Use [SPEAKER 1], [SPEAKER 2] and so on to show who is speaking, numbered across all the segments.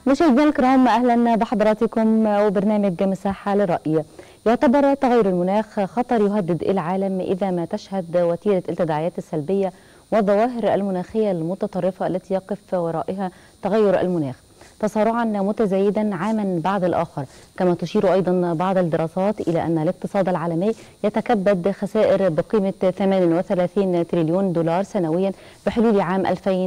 [SPEAKER 1] مشاهدينا الكرام اهلا بحضراتكم وبرنامج مساحه للراي. يعتبر تغير المناخ خطر يهدد العالم اذا ما تشهد وتيره التداعيات السلبيه والظواهر المناخيه المتطرفه التي يقف ورائها تغير المناخ. تسارعا متزايدا عاما بعد الآخر كما تشير أيضا بعض الدراسات إلى أن الاقتصاد العالمي يتكبد خسائر بقيمة 38 تريليون دولار سنويا بحلول عام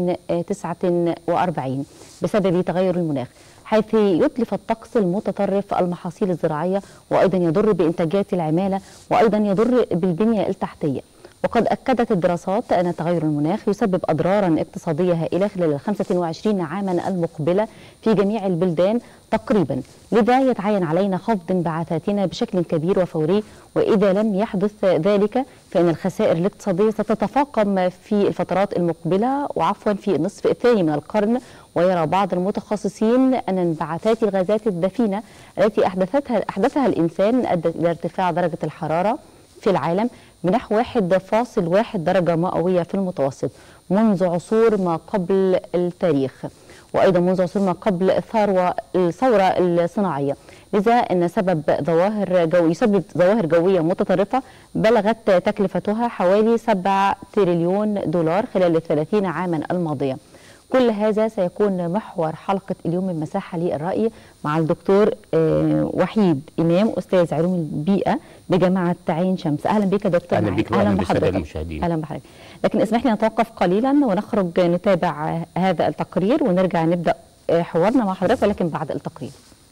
[SPEAKER 1] 2049 بسبب تغير المناخ حيث يتلف الطقس المتطرف المحاصيل الزراعية وأيضا يضر بإنتاجات العمالة وأيضا يضر بالبنية التحتية وقد أكدت الدراسات أن تغير المناخ يسبب أضرارا اقتصادية هائلة خلال ال 25 عاما المقبلة في جميع البلدان تقريبا لذا يتعين علينا خفض انبعاثاتنا بشكل كبير وفوري وإذا لم يحدث ذلك فإن الخسائر الاقتصادية ستتفاقم في الفترات المقبلة وعفوا في النصف الثاني من القرن ويرى بعض المتخصصين أن انبعاثات الغازات الدفينة التي أحدثتها, أحدثها الإنسان أدت إلى ارتفاع درجة الحرارة في العالم بنحو 1.1 درجة مئوية في المتوسط منذ عصور ما قبل التاريخ وأيضا منذ عصور ما قبل الثروة الثورة الصناعية لذا أن سبب ظواهر جو يسبب ظواهر جوية متطرفة بلغت تكلفتها حوالي 7 تريليون دولار خلال الثلاثين عاما الماضية كل هذا سيكون محور حلقة اليوم من مساحة للرأي مع الدكتور وحيد إمام أستاذ علوم البيئة بجامعة عين شمس أهلا بك دكتور
[SPEAKER 2] أهلا بك
[SPEAKER 1] أهلا
[SPEAKER 2] بحضرتك
[SPEAKER 1] المشاهدين أهلا بحضرتك لكن اسمح لي نتوقف قليلا ونخرج نتابع هذا التقرير ونرجع نبدأ حوارنا مع حضرتك ولكن بعد التقرير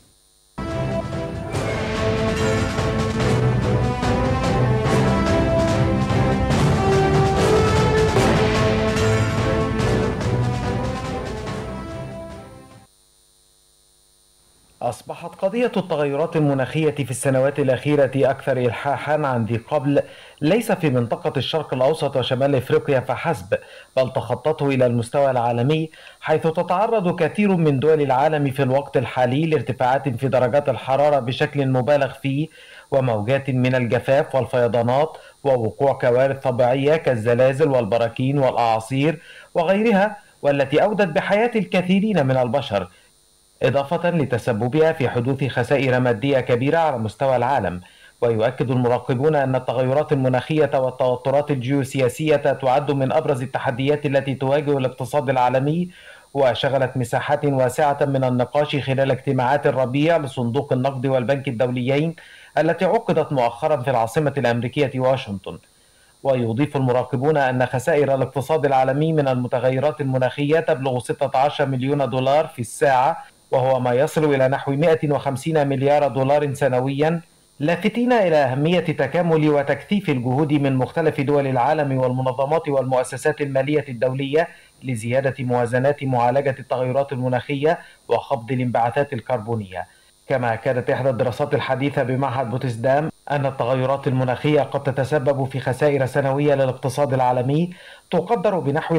[SPEAKER 3] أصبحت قضية التغيرات المناخية في السنوات الأخيرة أكثر إلحاحا عن ذي قبل ليس في منطقة الشرق الأوسط وشمال إفريقيا فحسب بل تخطته إلى المستوى العالمي حيث تتعرض كثير من دول العالم في الوقت الحالي لارتفاعات في درجات الحرارة بشكل مبالغ فيه وموجات من الجفاف والفيضانات ووقوع كوارث طبيعية كالزلازل والبراكين والأعاصير وغيرها والتي أودت بحياة الكثيرين من البشر إضافة لتسببها في حدوث خسائر مادية كبيرة على مستوى العالم ويؤكد المراقبون أن التغيرات المناخية والتوترات الجيوسياسية تعد من أبرز التحديات التي تواجه الاقتصاد العالمي وشغلت مساحات واسعة من النقاش خلال اجتماعات الربيع لصندوق النقد والبنك الدوليين التي عقدت مؤخرا في العاصمة الأمريكية واشنطن ويضيف المراقبون أن خسائر الاقتصاد العالمي من المتغيرات المناخية تبلغ 16 مليون دولار في الساعة وهو ما يصل إلى نحو 150 مليار دولار سنويا لافتين إلى أهمية تكامل وتكثيف الجهود من مختلف دول العالم والمنظمات والمؤسسات المالية الدولية لزيادة موازنات معالجة التغيرات المناخية وخفض الانبعاثات الكربونية كما أكدت إحدى الدراسات الحديثة بمعهد بوتسدام أن التغيرات المناخية قد تتسبب في خسائر سنوية للاقتصاد العالمي تقدر بنحو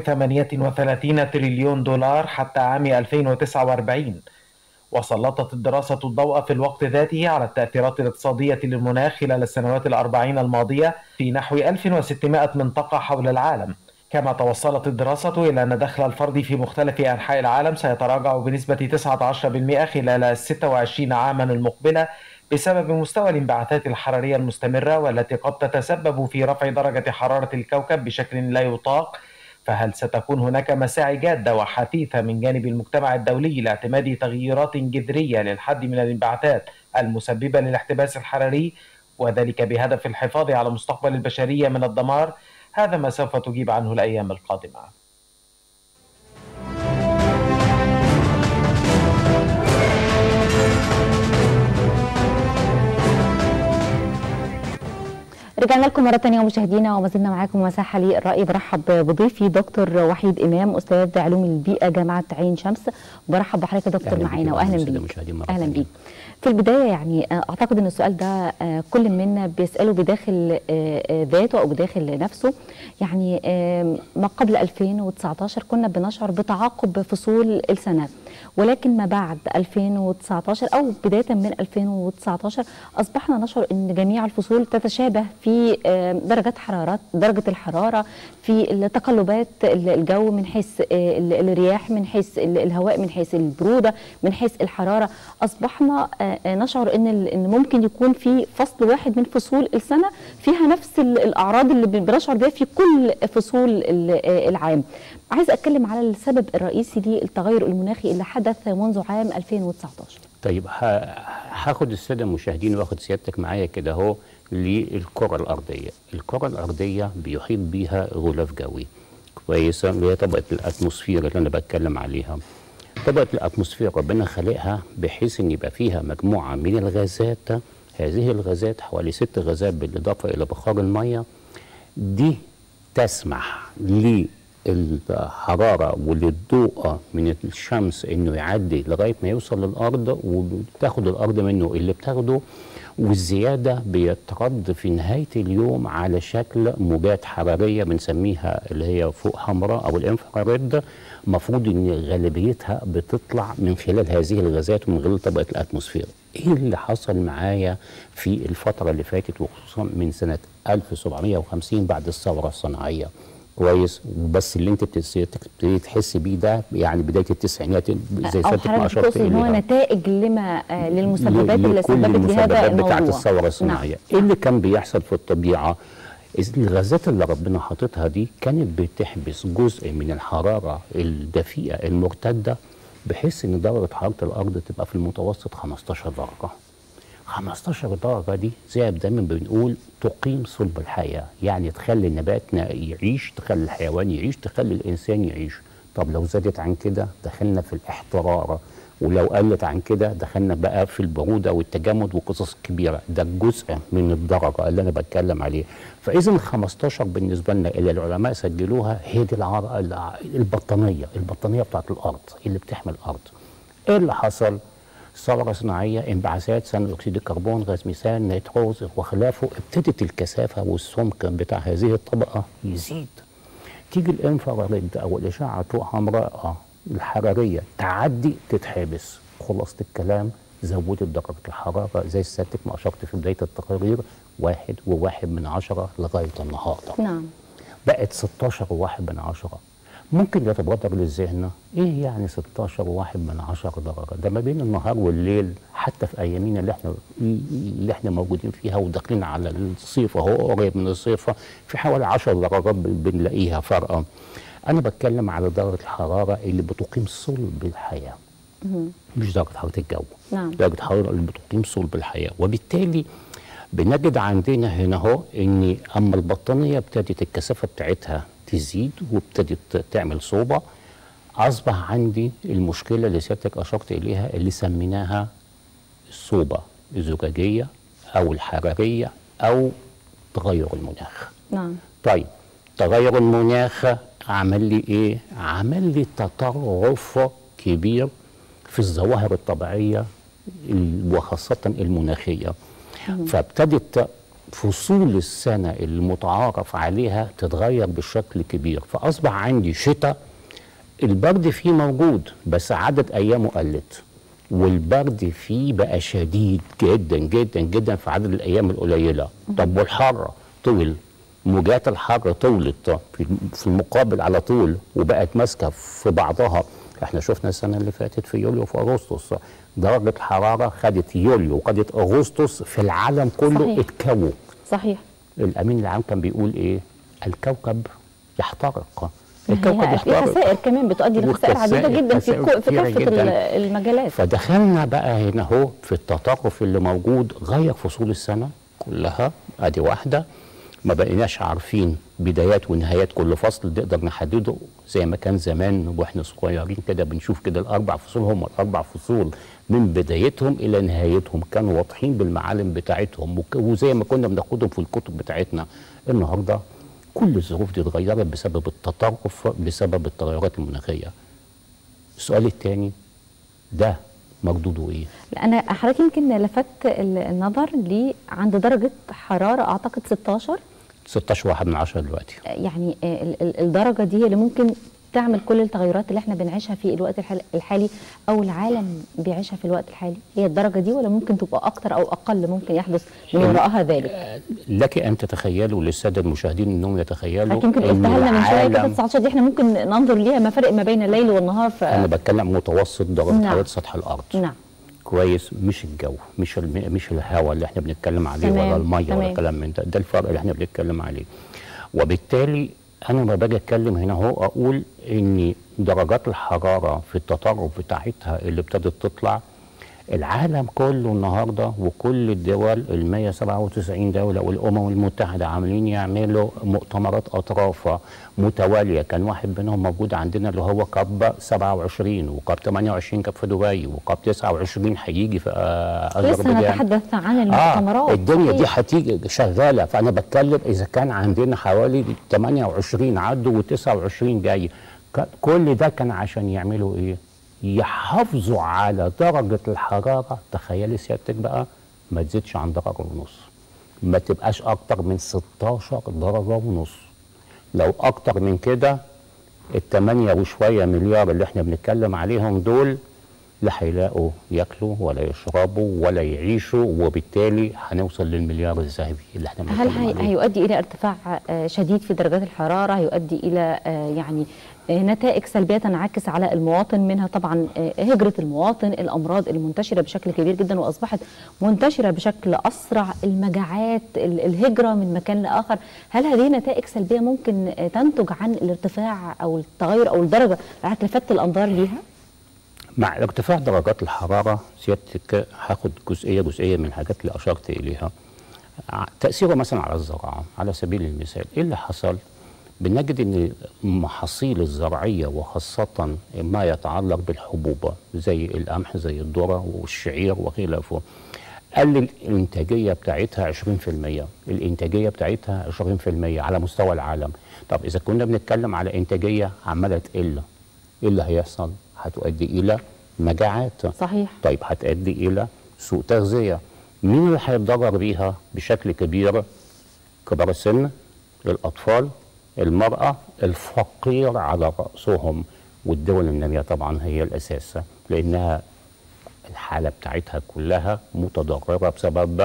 [SPEAKER 3] 38 تريليون دولار حتى عام 2049 وسلطت الدراسة الضوء في الوقت ذاته على التأثيرات الاقتصادية للمناخ خلال السنوات الأربعين الماضية في نحو 1600 منطقة حول العالم كما توصلت الدراسة إلى أن دخل الفرد في مختلف أنحاء العالم سيتراجع بنسبة 19% خلال ال 26 عاما المقبلة بسبب مستوى الانبعاثات الحرارية المستمرة والتي قد تتسبب في رفع درجة حرارة الكوكب بشكل لا يطاق فهل ستكون هناك مساعي جادة وحثيثة من جانب المجتمع الدولي لاعتماد تغييرات جذرية للحد من الانبعاثات المسببة للاحتباس الحراري وذلك بهدف الحفاظ على مستقبل البشرية من الدمار هذا ما سوف تجيب عنه الأيام القادمة
[SPEAKER 1] رجعنا لكم مرة ثانية مشاهدينا وما زلنا معاكم مساحة للرأي برحب بضيفي دكتور وحيد إمام أستاذ علوم البيئة جامعة عين شمس برحب بحضرتك يا دكتور معانا وأهلا بيك أهلا بيك في البداية يعني آه، أعتقد أن السؤال ده آه، كل منا بيسأله بداخل آه، آه، ذاته أو بداخل نفسه يعني آم، ما قبل 2019 كنا بنشعر بتعاقب فصول السنة ولكن ما بعد 2019 أو بداية من 2019 أصبحنا نشعر أن جميع الفصول تتشابه في آم، درجات حرارات درجة الحرارة في التقلبات ال- الجو من حيث آه، ال- الرياح من حيث ال- الهواء من حيث البرودة من حيث الحرارة أصبحنا آه، آه، نشعر أن ال- أن ممكن يكون في فصل واحد من فصول السنة فيها نفس ال- الأعراض اللي بن- بنشعر بها في كل فصول ال- آه، العام عايز أتكلم على السبب الرئيسي للتغير المناخي اللي حدث منذ عام 2019
[SPEAKER 2] طيب ه- هاخد الساده المشاهدين واخد سيادتك معايا كده اهو للكره الارضيه الكره الارضيه بيحيط بيها غلاف جوي كويسه اللي هي طبقه الاتموسفير اللي انا بتكلم عليها طبقه الاتموسفير ربنا خلقها بحيث ان يبقى فيها مجموعه من الغازات هذه الغازات حوالي ست غازات بالاضافه الى بخار الميه دي تسمح للحرارة وللضوء من الشمس انه يعدي لغاية ما يوصل للأرض وتاخد الأرض منه اللي بتاخده والزيادة بيترد في نهاية اليوم على شكل موجات حرارية بنسميها اللي هي فوق حمراء أو الانفراريد المفروض ان غالبيتها بتطلع من خلال هذه الغازات ومن خلال طبقة الأتموسفير ايه اللي حصل معايا في الفترة اللي فاتت وخصوصا من سنة 1750 بعد الثورة الصناعية كويس بس اللي انت بتبتدي بتبتدي تحس بيه ده يعني بدايه التسعينات زي
[SPEAKER 1] أو
[SPEAKER 2] سيادتك ما
[SPEAKER 1] حضرتك
[SPEAKER 2] اشرت
[SPEAKER 1] تقصد ان هو
[SPEAKER 2] إليها.
[SPEAKER 1] نتائج لما آه، للمسببات
[SPEAKER 2] ل-
[SPEAKER 1] اللي
[SPEAKER 2] لكل
[SPEAKER 1] سببت لهذا
[SPEAKER 2] المسببات
[SPEAKER 1] الموضوع
[SPEAKER 2] بتاعت الثوره
[SPEAKER 1] نعم.
[SPEAKER 2] الصناعيه ايه اللي كان بيحصل في الطبيعه إذ الغازات اللي ربنا حاططها دي كانت بتحبس جزء من الحراره الدفيئه المرتده بحيث ان درجه حراره الارض تبقى في المتوسط 15 درجه 15 درجة دي زي ما دايما بنقول تقيم صلب الحياة يعني تخلي النبات نا- يعيش تخلي الحيوان يعيش تخلي الإنسان يعيش طب لو زادت عن كده دخلنا في الاحترار ولو قلت عن كده دخلنا بقى في البرودة والتجمد وقصص كبيرة ده جزء من الدرجة اللي أنا بتكلم عليه فإذا ال 15 بالنسبة لنا اللي العلماء سجلوها هي دي العر... الع- البطانية البطانية بتاعت الأرض اللي بتحمي الأرض إيه اللي حصل؟ ثورة صناعية انبعاثات ثاني أكسيد الكربون غاز ميثان نيتروز وخلافه ابتدت الكثافة والسمك بتاع هذه الطبقة يزيد تيجي الانفراريد أو الإشعة طوق حمراء الحرارية تعدي تتحبس خلاصة الكلام زودت درجة الحرارة زي سيادتك ما أشرت في بداية التقرير واحد وواحد من عشرة لغاية النهاردة
[SPEAKER 1] نعم
[SPEAKER 2] بقت 16 وواحد من عشرة ممكن يتبادر للذهن ايه يعني 16 وواحد من عشرة درجة ده ما بين النهار والليل حتى في ايامينا اللي احنا اللي احنا موجودين فيها وداخلين على الصيف اهو قريب من الصيف في حوالي 10 درجات بن- بنلاقيها فرقا انا بتكلم على درجة الحرارة اللي بتقيم صلب الحياة مش درجة حرارة الجو
[SPEAKER 1] نعم.
[SPEAKER 2] درجة الحرارة اللي بتقيم صلب الحياة وبالتالي بنجد عندنا هنا اهو ان اما البطانية ابتدت الكثافة بتاعتها تزيد وابتدت تعمل صوبة اصبح عندي المشكلة اللي سيادتك اشرت اليها اللي سميناها الصوبة الزجاجية او الحرارية او تغير المناخ
[SPEAKER 1] نعم
[SPEAKER 2] طيب تغير المناخ عمل لي ايه عمل لي تطرف كبير في الظواهر الطبيعيه ال- وخاصه المناخيه فابتدت فصول السنه المتعارف عليها تتغير بشكل كبير فاصبح عندي شتاء البرد فيه موجود بس عدد ايامه قلت والبرد فيه بقى شديد جدا جدا جدا في عدد الايام القليله طب والحر طول موجات الحر طولت في في المقابل على طول وبقت ماسكه في بعضها احنا شفنا السنه اللي فاتت في يوليو وفي اغسطس درجه الحراره خدت يوليو وخدت اغسطس في العالم كله
[SPEAKER 1] صحيح.
[SPEAKER 2] اتكووا
[SPEAKER 1] صحيح
[SPEAKER 2] الامين العام كان بيقول ايه الكوكب يحترق الكوكب
[SPEAKER 1] هي في
[SPEAKER 2] يحترق
[SPEAKER 1] خسائر كمان بتؤدي لخسائر عديده
[SPEAKER 2] والخسائر-
[SPEAKER 1] جدا في
[SPEAKER 2] خسائر
[SPEAKER 1] كو- في
[SPEAKER 2] كتيرة
[SPEAKER 1] كافه
[SPEAKER 2] جداً.
[SPEAKER 1] ال- المجالات
[SPEAKER 2] فدخلنا بقى هنا اهو في التطرف اللي موجود غير فصول السنه كلها ادي واحده ما بقيناش عارفين بدايات ونهايات كل فصل نقدر نحدده زي ما كان زمان واحنا صغيرين كده بنشوف كده الاربع فصول هم الاربع فصول من بدايتهم الى نهايتهم كانوا واضحين بالمعالم بتاعتهم وك- وزي ما كنا بناخدهم في الكتب بتاعتنا النهارده كل الظروف دي اتغيرت بسبب التطرف بسبب التغيرات المناخيه السؤال الثاني ده مردوده ايه
[SPEAKER 1] لا، انا حضرتك يمكن لفت ال- النظر لي عند درجه حراره اعتقد 16
[SPEAKER 2] 16 واحد من عشرة دلوقتي
[SPEAKER 1] يعني ال- ال- الدرجه دي هي اللي ممكن تعمل كل التغيرات اللي احنا بنعيشها في الوقت الحال- الحالي او العالم بيعيشها في الوقت الحالي هي الدرجه دي ولا ممكن تبقى اكتر او اقل ممكن يحدث من وراءها ذلك
[SPEAKER 2] لك ان تتخيلوا للساده المشاهدين انهم يتخيلوا
[SPEAKER 1] حضرتك يمكن
[SPEAKER 2] إن
[SPEAKER 1] قلتها لنا من شويه كده
[SPEAKER 2] العالم-
[SPEAKER 1] 19 دي احنا ممكن ننظر ليها ما فرق ما بين الليل والنهار ف
[SPEAKER 2] انا بتكلم متوسط درجه
[SPEAKER 1] نعم.
[SPEAKER 2] حراره سطح الارض
[SPEAKER 1] نعم
[SPEAKER 2] كويس مش الجو مش الم... مش الهواء اللي احنا بنتكلم عليه
[SPEAKER 1] تمام،
[SPEAKER 2] ولا الميه ولا
[SPEAKER 1] تمام.
[SPEAKER 2] كلام من ده ده الفرق اللي احنا بنتكلم عليه وبالتالي انا لما باجي اتكلم هنا اهو اقول ان درجات الحراره في التطرف بتاعتها اللي ابتدت تطلع العالم كله النهارده وكل الدول ال 197 دوله والامم المتحده عاملين يعملوا مؤتمرات اطراف متواليه كان واحد منهم موجود عندنا اللي هو كاب 27 وكاب 28 كاب في دبي وكاب 29 هيجي في آه،
[SPEAKER 1] لسه
[SPEAKER 2] اذربيجان
[SPEAKER 1] نتحدث عن المؤتمرات
[SPEAKER 2] آه الدنيا دي
[SPEAKER 1] صحيح.
[SPEAKER 2] هتيجي شغاله فانا بتكلم اذا كان عندنا حوالي 28 عدوا و29 جاي ك- كل ده كان عشان يعملوا ايه؟ يحافظوا على درجه الحراره تخيلي سيادتك بقى ما تزيدش عن درجه ونص ما تبقاش اكتر من 16 درجه ونص لو اكتر من كده التمانية وشوية مليار اللي احنا بنتكلم عليهم دول لا هيلاقوا ياكلوا ولا يشربوا ولا يعيشوا وبالتالي هنوصل للمليار الذهبي اللي احنا
[SPEAKER 1] هل
[SPEAKER 2] بنتكلم
[SPEAKER 1] هي
[SPEAKER 2] عليه
[SPEAKER 1] هيؤدي الى ارتفاع آه، شديد في درجات الحراره هيؤدي الى آه، يعني آه، نتائج سلبيه تنعكس على المواطن منها طبعا آه، هجره المواطن الامراض المنتشره بشكل كبير جدا واصبحت منتشره بشكل اسرع المجاعات ال- الهجره من مكان لاخر هل هذه نتائج سلبيه ممكن آه، تنتج عن الارتفاع او التغير او الدرجه اللي حضرتك لفت الانظار ليها
[SPEAKER 2] مع ارتفاع درجات الحرارة سيادتك هاخد جزئية جزئية من الحاجات اللي أشرت إليها ع- تأثيره مثلا على الزراعة على سبيل المثال إيه اللي حصل؟ بنجد ان المحاصيل الزراعيه وخاصه ما يتعلق بالحبوب زي القمح زي الذره والشعير وخلافه قلل الانتاجيه بتاعتها 20% الانتاجيه بتاعتها 20% على مستوى العالم طب اذا كنا بنتكلم على انتاجيه عماله تقل ايه اللي هيحصل هتؤدي الى مجاعات
[SPEAKER 1] صحيح
[SPEAKER 2] طيب هتؤدي الى سوء تغذيه مين اللي هيتضرر بيها بشكل كبير كبار السن الاطفال المراه الفقير على راسهم والدول الناميه طبعا هي الاساس لانها الحاله بتاعتها كلها متضرره بسبب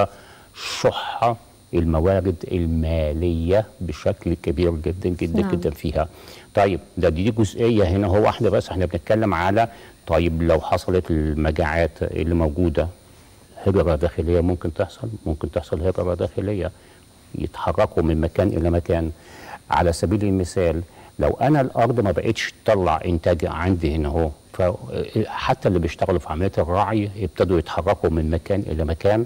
[SPEAKER 2] شح الموارد الماليه بشكل كبير جدا جدا
[SPEAKER 1] نعم.
[SPEAKER 2] نعم. جدا فيها طيب ده دي جزئيه هنا هو واحده بس احنا بنتكلم على طيب لو حصلت المجاعات اللي موجوده هجره داخليه ممكن تحصل ممكن تحصل هجره داخليه يتحركوا من مكان الى مكان على سبيل المثال لو انا الارض ما بقتش تطلع انتاج عندي هنا اهو حتى اللي بيشتغلوا في عمليه الرعي ابتدوا يتحركوا من مكان الى مكان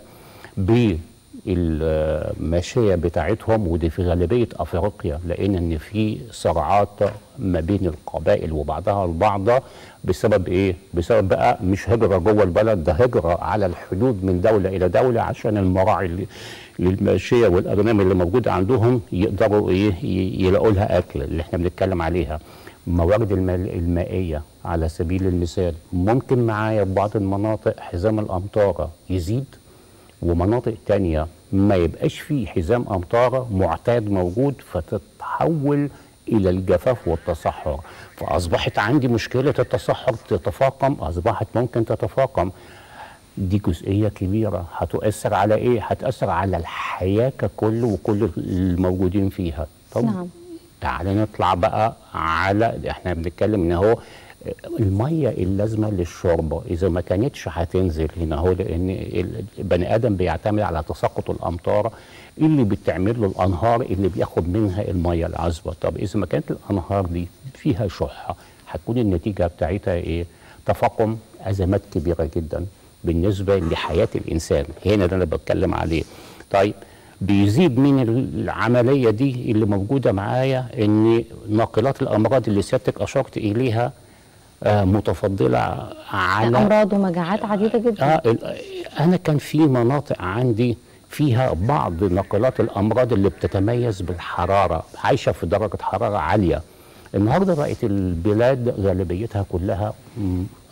[SPEAKER 2] بالماشيه بتاعتهم ودي في غالبيه افريقيا لان ان في صراعات ما بين القبائل وبعضها البعض بسبب ايه؟ بسبب بقى مش هجره جوه البلد ده هجره على الحدود من دوله الى دوله عشان المراعي اللي للماشيه والاغنام اللي موجوده عندهم يقدروا ايه ي- يلاقوا لها اكل اللي احنا بنتكلم عليها موارد المال- المائيه على سبيل المثال ممكن معايا في بعض المناطق حزام الامطار يزيد ومناطق تانية ما يبقاش فيه حزام أمطار معتاد موجود فتتحول إلى الجفاف والتصحر فأصبحت عندي مشكلة التصحر تتفاقم أصبحت ممكن تتفاقم دي جزئية كبيرة هتؤثر على إيه؟ هتأثر على الحياة ككل وكل الموجودين فيها طب
[SPEAKER 1] نعم.
[SPEAKER 2] تعالى نطلع بقى على احنا بنتكلم ان هو الميه اللازمه للشرب اذا ما كانتش هتنزل هنا هو لان البني ادم بيعتمد على تساقط الامطار اللي بتعمل له الانهار اللي بياخد منها الميه العذبه طب اذا ما كانت الانهار دي فيها شح هتكون النتيجه بتاعتها ايه تفاقم ازمات كبيره جدا بالنسبه لحياه الانسان هنا ده اللي بتكلم عليه طيب بيزيد من العمليه دي اللي موجوده معايا ان ناقلات الامراض اللي سيادتك اشرت اليها آه، متفضله على
[SPEAKER 1] امراض ومجاعات عديده جدا
[SPEAKER 2] آه ال- انا كان في مناطق عندي فيها بعض ناقلات الامراض اللي بتتميز بالحراره عايشه في درجه حراره عاليه النهارده بقت البلاد غالبيتها كلها م،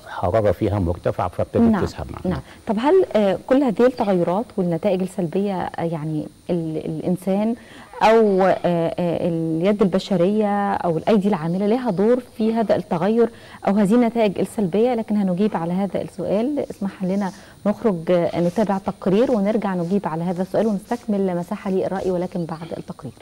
[SPEAKER 2] الحراره فيها مرتفعه فابتدت
[SPEAKER 1] نعم
[SPEAKER 2] تسحب معاها
[SPEAKER 1] نعم طب هل آه، كل هذه التغيرات والنتائج السلبية آه، يعني ال الإنسان أو آه، آه، اليد البشرية أو الأيدي العاملة لها دور في هذا التغير أو هذه النتائج السلبية لكن هنجيب على هذا السؤال اسمح لنا نخرج آه، نتابع تقرير ونرجع نجيب على هذا السؤال ونستكمل مساحة للرأي ولكن بعد التقرير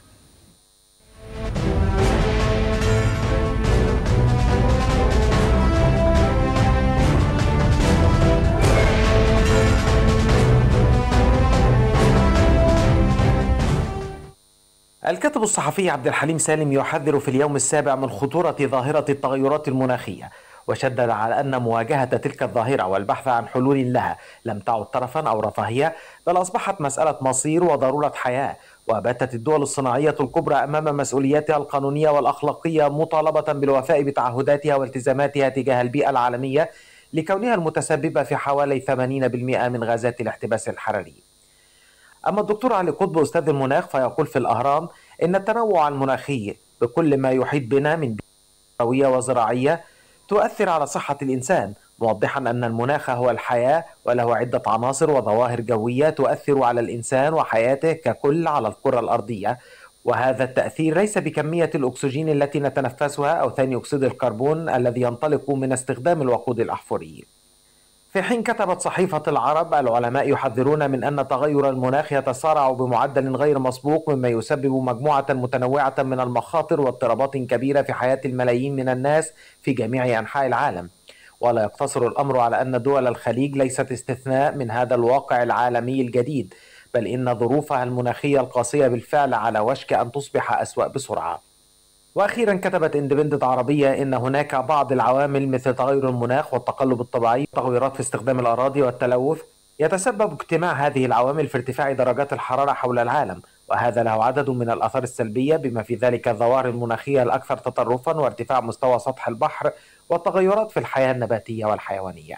[SPEAKER 3] الكاتب الصحفي عبد الحليم سالم يحذر في اليوم السابع من خطورة ظاهرة التغيرات المناخية وشدد على أن مواجهة تلك الظاهرة والبحث عن حلول لها لم تعد ترفا أو رفاهية بل أصبحت مسألة مصير وضرورة حياة وباتت الدول الصناعية الكبرى أمام مسؤولياتها القانونية والأخلاقية مطالبة بالوفاء بتعهداتها والتزاماتها تجاه البيئة العالمية لكونها المتسببة في حوالي 80% من غازات الاحتباس الحراري أما الدكتور علي قطب أستاذ المناخ فيقول في الأهرام إن التنوع المناخي بكل ما يحيط بنا من بيئوية وزراعية تؤثر على صحة الإنسان موضحا أن المناخ هو الحياة وله عدة عناصر وظواهر جوية تؤثر على الإنسان وحياته ككل على الكرة الأرضية وهذا التأثير ليس بكمية الأكسجين التي نتنفسها أو ثاني أكسيد الكربون الذي ينطلق من استخدام الوقود الأحفوري في حين كتبت صحيفة العرب العلماء يحذرون من أن تغير المناخ يتسارع بمعدل غير مسبوق مما يسبب مجموعة متنوعة من المخاطر واضطرابات كبيرة في حياة الملايين من الناس في جميع أنحاء العالم ولا يقتصر الأمر على أن دول الخليج ليست استثناء من هذا الواقع العالمي الجديد بل إن ظروفها المناخية القاسية بالفعل على وشك أن تصبح أسوأ بسرعة واخيرا كتبت اندبندنت عربيه ان هناك بعض العوامل مثل تغير المناخ والتقلب الطبيعي وتغيرات في استخدام الاراضي والتلوث يتسبب اجتماع هذه العوامل في ارتفاع درجات الحراره حول العالم وهذا له عدد من الاثار السلبيه بما في ذلك الظواهر المناخيه الاكثر تطرفا وارتفاع مستوى سطح البحر والتغيرات في الحياه النباتيه والحيوانيه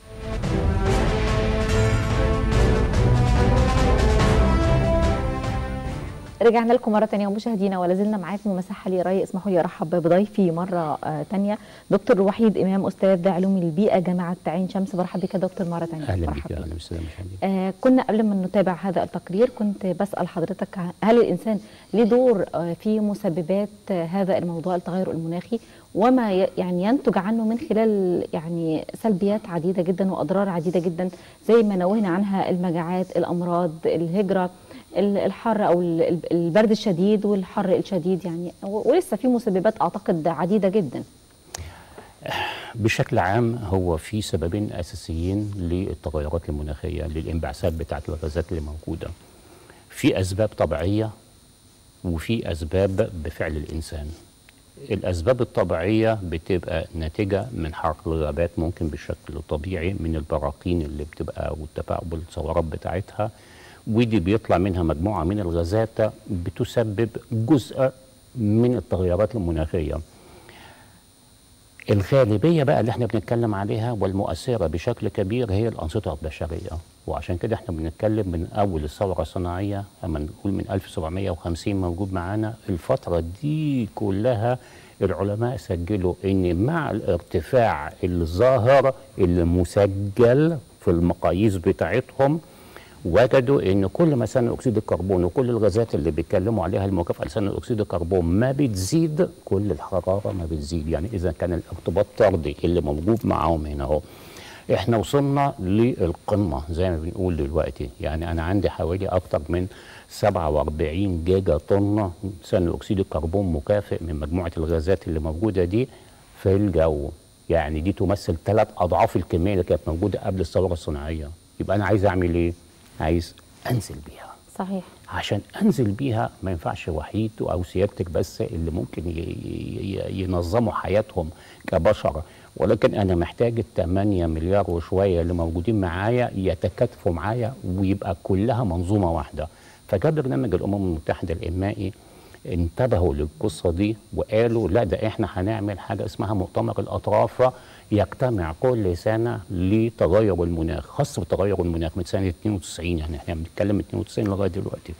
[SPEAKER 1] رجعنا لكم مرة تانية ومشاهدينا ولا زلنا معاكم مساحة لي رأي اسمحوا لي أرحب بضيفي مرة آه تانية دكتور وحيد إمام أستاذ علوم البيئة جامعة عين شمس برحب بك يا دكتور مرة تانية
[SPEAKER 2] اهلا
[SPEAKER 1] مرحب
[SPEAKER 2] بك اهلا وسهلا مشاهدينا
[SPEAKER 1] آه كنا قبل ما نتابع هذا التقرير كنت بسأل حضرتك هل الإنسان له دور آه في مسببات آه هذا الموضوع التغير المناخي وما ي- يعني ينتج عنه من خلال يعني سلبيات عديدة جدا وأضرار عديدة جدا زي ما نوهنا عنها المجاعات الأمراض الهجرة ال- الحر أو ال- ال- البرد الشديد والحر الشديد يعني و- ولسه في مسببات أعتقد عديدة جدا
[SPEAKER 2] بشكل عام هو في سببين اساسيين للتغيرات المناخيه للانبعاثات بتاعت الغازات اللي موجوده في اسباب طبيعيه وفي اسباب بفعل الانسان الاسباب الطبيعيه بتبقى ناتجه من حرق الغابات ممكن بشكل طبيعي من البراكين اللي بتبقى والتفاعل الثورات بتاعتها ودي بيطلع منها مجموعه من الغازات بتسبب جزء من التغيرات المناخيه الغالبيه بقى اللي احنا بنتكلم عليها والمؤثره بشكل كبير هي الانشطه البشريه وعشان كده احنا بنتكلم من اول الثوره الصناعيه اما نقول من 1750 موجود معانا الفتره دي كلها العلماء سجلوا ان مع الارتفاع الظاهر المسجل في المقاييس بتاعتهم وجدوا ان كل ما ثاني اكسيد الكربون وكل الغازات اللي بيتكلموا عليها المكافاه لثاني اكسيد الكربون ما بتزيد كل الحراره ما بتزيد يعني اذا كان الارتباط طردي اللي موجود معاهم هنا اهو احنا وصلنا للقمه زي ما بنقول دلوقتي يعني انا عندي حوالي اكتر من 47 جيجا طن ثاني اكسيد الكربون مكافئ من مجموعه الغازات اللي موجوده دي في الجو يعني دي تمثل ثلاث اضعاف الكميه اللي كانت موجوده قبل الثوره الصناعيه يبقى انا عايز اعمل ايه عايز انزل بيها
[SPEAKER 1] صحيح
[SPEAKER 2] عشان انزل بيها ما ينفعش وحيد او سيادتك بس اللي ممكن ي- ي- ينظموا حياتهم كبشر ولكن انا محتاج ال 8 مليار وشويه اللي موجودين معايا يتكاتفوا معايا ويبقى كلها منظومه واحده فجاء برنامج الامم المتحده الانمائي انتبهوا للقصه دي وقالوا لا ده احنا هنعمل حاجه اسمها مؤتمر الاطراف يجتمع كل سنه لتغير المناخ خاص بتغير المناخ من سنه 92 يعني احنا بنتكلم من 92 لغايه دلوقتي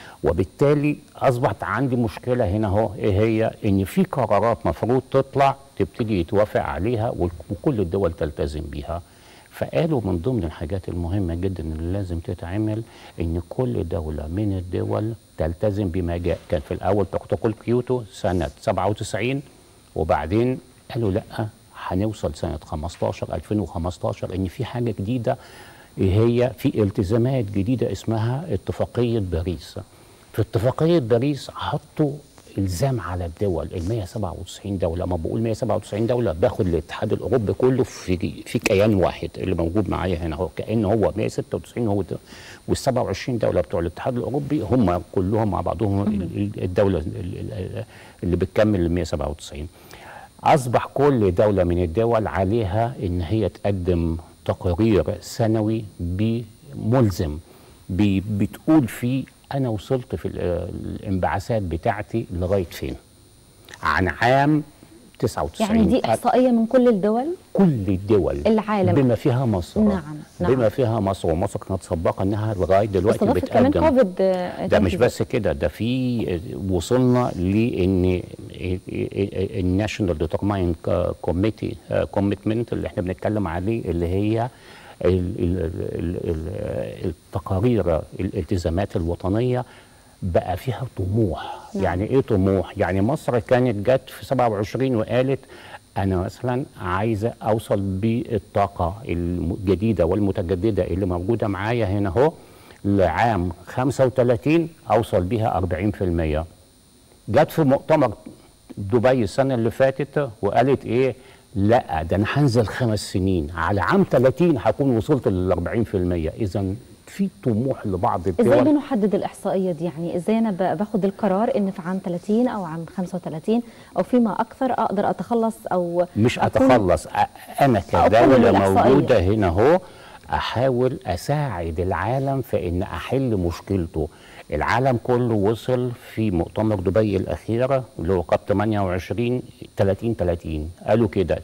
[SPEAKER 2] وبالتالي اصبحت عندي مشكله هنا اهو ايه هي ان في قرارات مفروض تطلع تبتدي يتوافق عليها وكل الدول تلتزم بيها فقالوا من ضمن الحاجات المهمة جدا اللي لازم تتعمل ان كل دولة من الدول تلتزم بما جاء كان في الاول بروتوكول كيوتو سنة 97 وبعدين قالوا لا هنوصل سنة 15 2015 ان في حاجة جديدة هي في التزامات جديدة اسمها اتفاقية باريس في اتفاقية باريس حطوا الزام على الدول ال 197 دوله لما بقول 197 دوله باخد الاتحاد الاوروبي كله في في كيان واحد اللي موجود معايا هنا هو كان هو 196 هو وال 27 دوله بتوع الاتحاد الاوروبي هم كلهم مع بعضهم الدوله اللي بتكمل ال 197 اصبح كل دوله من الدول عليها ان هي تقدم تقرير سنوي ملزم بتقول فيه انا وصلت في الانبعاثات بتاعتي لغايه فين عن عام 99
[SPEAKER 1] يعني دي احصائيه من كل الدول
[SPEAKER 2] كل الدول
[SPEAKER 1] العالم
[SPEAKER 2] بما فيها مصر
[SPEAKER 1] نعم نعم
[SPEAKER 2] بما فيها مصر ومصر كانت سباقه انها لغايه دلوقتي
[SPEAKER 1] استضافت كمان
[SPEAKER 2] بتقدم
[SPEAKER 1] كوفيد
[SPEAKER 2] ده مش بس كده ده في وصلنا لان الناشونال ديترماين كوميتي كوميتمنت اللي احنا بنتكلم عليه اللي هي ال- ال- ال- ال- التقارير الالتزامات الوطنيه بقى فيها طموح
[SPEAKER 1] نعم.
[SPEAKER 2] يعني ايه طموح يعني مصر كانت جت في 27 وقالت انا مثلا عايزه اوصل بالطاقه الجديده والمتجدده اللي موجوده معايا هنا اهو لعام 35 اوصل بيها 40% جت في مؤتمر دبي السنه اللي فاتت وقالت ايه لا ده انا هنزل خمس سنين على عام 30 هكون وصلت لل 40% اذا في طموح لبعض
[SPEAKER 1] ازاي
[SPEAKER 2] الدول
[SPEAKER 1] بنحدد الاحصائيه دي يعني ازاي انا ب- باخد القرار ان في عام 30 او عام 35 او فيما اكثر اقدر اتخلص او
[SPEAKER 2] مش
[SPEAKER 1] أكون-
[SPEAKER 2] اتخلص أ- انا
[SPEAKER 1] أقوم
[SPEAKER 2] كدوله
[SPEAKER 1] بالإحصائية.
[SPEAKER 2] موجوده هنا اهو احاول اساعد العالم في ان احل مشكلته العالم كله وصل في مؤتمر دبي الاخيره اللي هو كاب 28 30 30 قالوا كده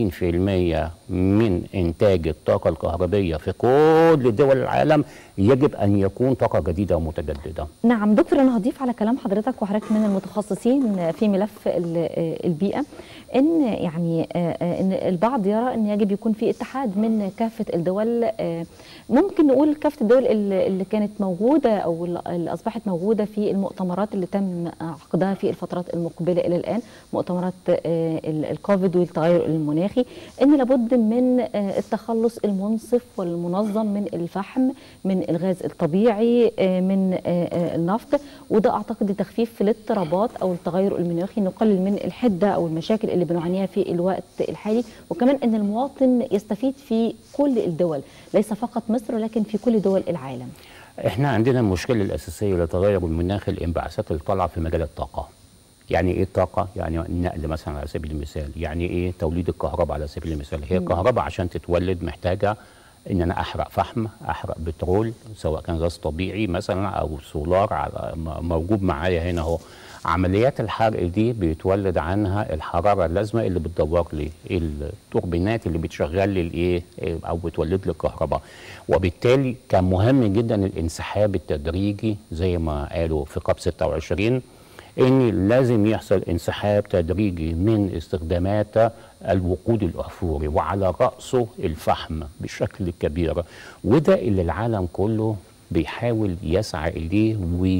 [SPEAKER 2] 30% من انتاج الطاقه الكهربيه في كل دول العالم يجب ان يكون طاقه جديده ومتجدده
[SPEAKER 1] نعم دكتور انا هضيف على كلام حضرتك وحضرتك من المتخصصين في ملف ال- البيئه ان يعني آه، آه، ان البعض يرى ان يجب يكون في اتحاد من كافه الدول آه، ممكن نقول كافه الدول اللي اللي كانت موجوده او اللي اصبحت موجوده في المؤتمرات اللي تم عقدها في الفترات المقبله الى الان مؤتمرات آه، ال- الكوفيد والتغير المناخي ان لابد من آه، التخلص المنصف والمنظم من الفحم من الغاز الطبيعي آه، من آه، آه، النفط وده اعتقد لتخفيف الاضطرابات او التغير المناخي نقلل من الحده او المشاكل اللي بنعانيها في الوقت الحالي وكمان ان المواطن يستفيد في كل الدول ليس فقط مصر ولكن في كل دول العالم
[SPEAKER 2] احنا عندنا المشكله الاساسيه لتغير المناخ الانبعاثات اللي طالعه في مجال الطاقه يعني ايه الطاقه يعني النقل مثلا على سبيل المثال يعني ايه توليد الكهرباء على سبيل المثال هي الكهرباء عشان تتولد محتاجه ان انا احرق فحم احرق بترول سواء كان غاز طبيعي مثلا او سولار على م- موجود معايا هنا اهو عمليات الحرق دي بيتولد عنها الحراره اللازمه اللي بتدور لي التوربينات اللي بتشغل لي الايه او بتولد لي الكهرباء وبالتالي كان مهم جدا الانسحاب التدريجي زي ما قالوا في قاب 26 ان لازم يحصل انسحاب تدريجي من استخدامات الوقود الاحفوري وعلى راسه الفحم بشكل كبير وده اللي العالم كله بيحاول يسعى اليه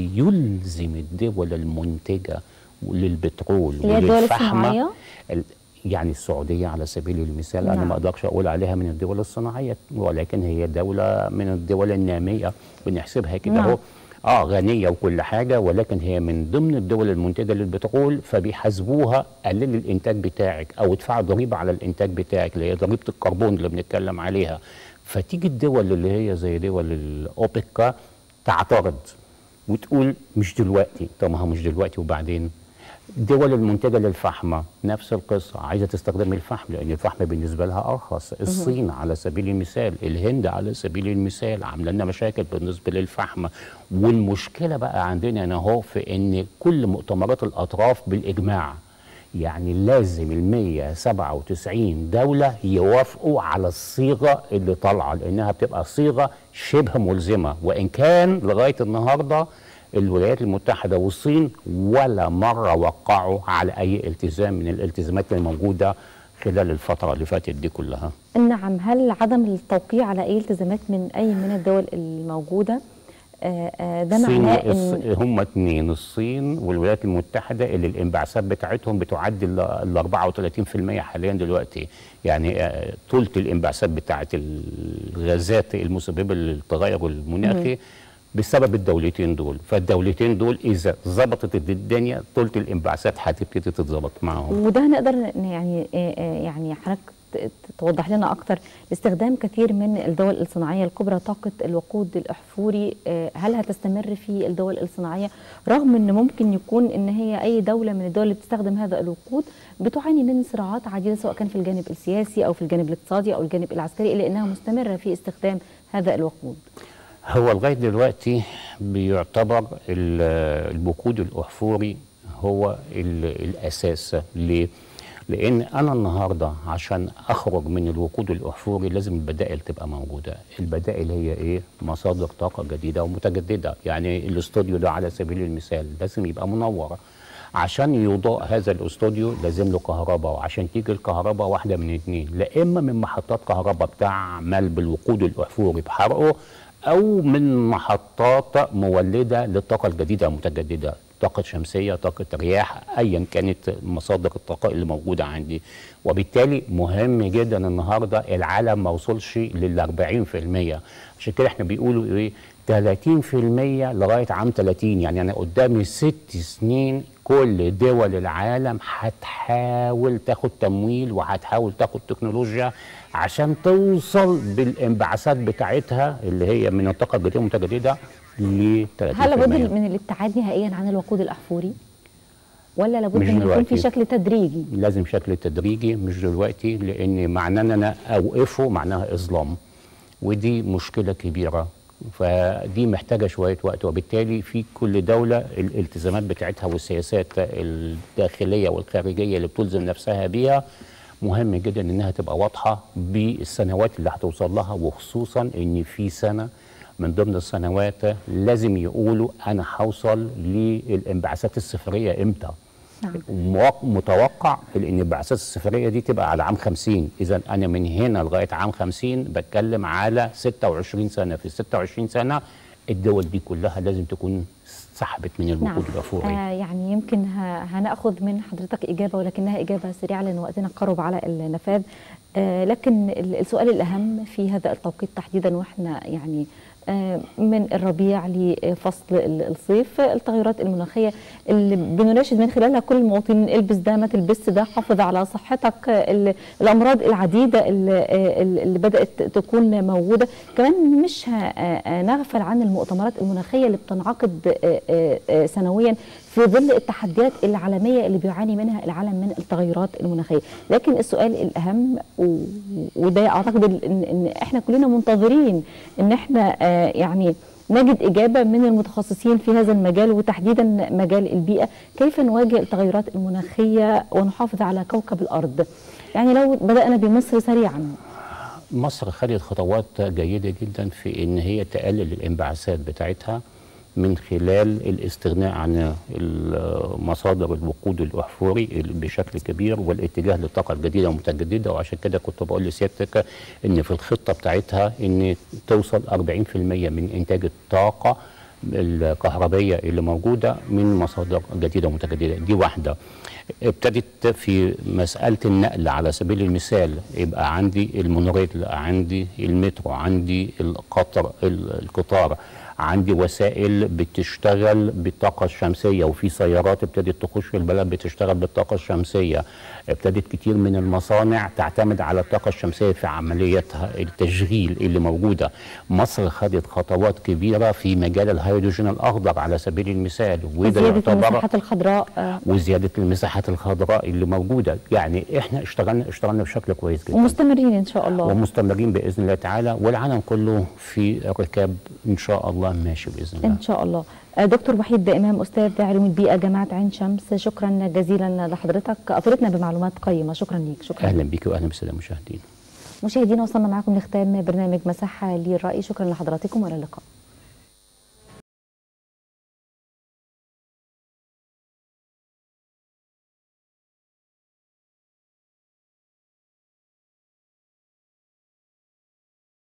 [SPEAKER 2] ويلزم الدول المنتجه للبترول
[SPEAKER 1] اللي هي الدول
[SPEAKER 2] وللفحم
[SPEAKER 1] الصناعية؟
[SPEAKER 2] ال- يعني السعوديه على سبيل المثال انا
[SPEAKER 1] نعم.
[SPEAKER 2] ما اقدرش اقول عليها من الدول الصناعيه ولكن هي دوله من الدول الناميه بنحسبها كده
[SPEAKER 1] نعم.
[SPEAKER 2] اهو اه غنيه وكل حاجه ولكن هي من ضمن الدول المنتجه للبترول فبيحاسبوها قلل الانتاج بتاعك او ادفع ضريبه على الانتاج بتاعك اللي هي ضريبه الكربون اللي بنتكلم عليها فتيجي الدول اللي هي زي دول الاوبك تعترض وتقول مش دلوقتي طب ما هو مش دلوقتي وبعدين الدول المنتجة للفحم نفس القصة عايزة تستخدم الفحم لأن الفحم بالنسبة لها أرخص الصين على سبيل المثال الهند على سبيل المثال عاملة لنا مشاكل بالنسبة للفحم والمشكلة بقى عندنا هنا هو في أن كل مؤتمرات الأطراف بالإجماع يعني لازم ال 197 دولة يوافقوا على الصيغة اللي طالعة لأنها بتبقى صيغة شبه ملزمة وإن كان لغاية النهاردة الولايات المتحده والصين ولا مره وقعوا على اي التزام من الالتزامات اللي موجوده خلال الفتره اللي فاتت دي كلها
[SPEAKER 1] نعم هل عدم التوقيع على اي التزامات من اي من الدول الموجوده آه، آه، ده
[SPEAKER 2] الصين
[SPEAKER 1] معناه
[SPEAKER 2] والص-
[SPEAKER 1] ان
[SPEAKER 2] هم اتنين الصين والولايات المتحده اللي الانبعاثات بتاعتهم بتعدي ال ال 34% حاليا دلوقتي يعني آه، ثلث الانبعاثات بتاعت الغازات المسببه للتغير المناخي بسبب الدولتين دول فالدولتين دول اذا ظبطت الدنيا ثلث الانبعاثات هتبتدي تتظبط معاهم
[SPEAKER 1] وده هنقدر ن- يعني آه، آه، يعني حضرتك ت- ت- توضح لنا اكتر استخدام كثير من الدول الصناعيه الكبرى طاقه الوقود الاحفوري آه، هل هتستمر في الدول الصناعيه رغم ان ممكن يكون ان هي اي دوله من الدول اللي بتستخدم هذا الوقود بتعاني من صراعات عديده سواء كان في الجانب السياسي او في الجانب الاقتصادي او الجانب العسكري الا انها مستمره في استخدام هذا الوقود
[SPEAKER 2] هو لغايه دلوقتي بيعتبر ال- الوقود الاحفوري هو ال- الاساس ليه؟ لان انا النهارده عشان اخرج من الوقود الاحفوري لازم البدائل تبقى موجوده، البدائل هي ايه؟ مصادر طاقه جديده ومتجدده، يعني الاستوديو ده على سبيل المثال لازم يبقى منور عشان يضاء هذا الاستوديو لازم له كهرباء وعشان تيجي الكهرباء واحده من اتنين لا اما من محطات كهرباء بتعمل بالوقود الاحفوري بحرقه او من محطات مولده للطاقه الجديده المتجدده طاقة شمسية، طاقة رياح، أيا كانت مصادر الطاقة اللي موجودة عندي، وبالتالي مهم جدا النهارده العالم ما وصلش لل 40%، عشان كده احنا بيقولوا ايه 30% لغايه عام 30 يعني انا قدامي ست سنين كل دول العالم هتحاول تاخد تمويل وهتحاول تاخد تكنولوجيا عشان توصل بالانبعاثات بتاعتها اللي هي من الطاقه الجديده المتجدده ل 30%
[SPEAKER 1] هل لابد من الابتعاد نهائيا عن الوقود الاحفوري ولا لابد
[SPEAKER 2] مش
[SPEAKER 1] ان يكون في
[SPEAKER 2] دلوقتي.
[SPEAKER 1] شكل تدريجي
[SPEAKER 2] لازم شكل تدريجي مش دلوقتي لان معناه ان انا اوقفه معناها اظلام ودي مشكله كبيره فدي محتاجه شويه وقت وبالتالي في كل دوله الالتزامات بتاعتها والسياسات الداخليه والخارجيه اللي بتلزم نفسها بيها مهم جدا انها تبقى واضحه بالسنوات اللي هتوصل لها وخصوصا ان في سنه من ضمن السنوات لازم يقولوا انا هوصل للانبعاثات الصفريه امتى
[SPEAKER 1] نعم.
[SPEAKER 2] مو- متوقع الانبعاثات الصفريه دي تبقى على عام 50 اذا انا من هنا لغايه عام 50 بتكلم على 26 سنه في 26 سنه الدول دي كلها لازم تكون سحبت من الوقود الاحفوري
[SPEAKER 1] آه يعني يمكن ه- هناخذ من حضرتك اجابه ولكنها اجابه سريعه لان وقتنا قرب على النفاذ آه لكن ال- السؤال الاهم في هذا التوقيت تحديدا واحنا يعني آه من الربيع لفصل ال- الصيف التغيرات المناخيه اللي بنناشد من خلالها كل المواطنين البس ده ما تلبس ده حافظ على صحتك ال- الامراض العديده اللي, اللي بدات تكون موجوده كمان مش ه- آه، نغفل عن المؤتمرات المناخيه اللي بتنعقد آه، آه، آه، سنويا في ظل التحديات العالميه اللي بيعاني منها العالم من التغيرات المناخيه لكن السؤال الاهم و- وده اعتقد ال- ان إن احنا كلنا منتظرين ان احنا آه، يعني نجد إجابة من المتخصصين في هذا المجال وتحديدا مجال البيئة كيف نواجه التغيرات المناخية ونحافظ على كوكب الأرض يعني لو بدأنا بمصر سريعا
[SPEAKER 2] مصر خدت خطوات جيدة جدا في ان هي تقلل الانبعاثات بتاعتها من خلال الاستغناء عن ال- مصادر الوقود الاحفوري بشكل كبير والاتجاه للطاقه الجديده والمتجدده وعشان كده كنت بقول لسيادتك ان في الخطه بتاعتها ان توصل 40% من انتاج الطاقه الكهربيه اللي موجوده من مصادر جديده ومتجدده دي واحده ابتدت في مسألة النقل على سبيل المثال يبقى عندي المونوريل عندي المترو عندي القطر ال- القطار عندي وسائل بتشتغل بالطاقة الشمسية وفي سيارات ابتدت تخش البلد بتشتغل بالطاقة الشمسية ابتدت كتير من المصانع تعتمد على الطاقة الشمسية في عمليتها التشغيل اللي موجودة مصر خدت خطوات كبيرة في مجال الهيدروجين الأخضر على سبيل المثال وده
[SPEAKER 1] زيادة
[SPEAKER 2] يعتبر
[SPEAKER 1] المساحات الخضراء آه،
[SPEAKER 2] وزياده المساحات الخضراء اللي موجوده يعني احنا اشتغلنا اشتغلنا بشكل كويس جدا
[SPEAKER 1] ومستمرين إن شاء الله
[SPEAKER 2] ومستمرين باذن الله تعالى والعالم كله في ركاب ان شاء الله ماشي باذن الله
[SPEAKER 1] إن شاء الله آه، دكتور وحيد إمام أستاذ علوم البيئة جامعة عين شمس شكرا جزيلا لحضرتك أثرتنا بمعلومات قيمة شكرا ليك شكرا
[SPEAKER 2] اهلا بك واهلا بالساده المشاهدين
[SPEAKER 1] مشاهدينا وصلنا معكم لختام برنامج مساحة للرأي شكرا لحضراتكم وإلى اللقاء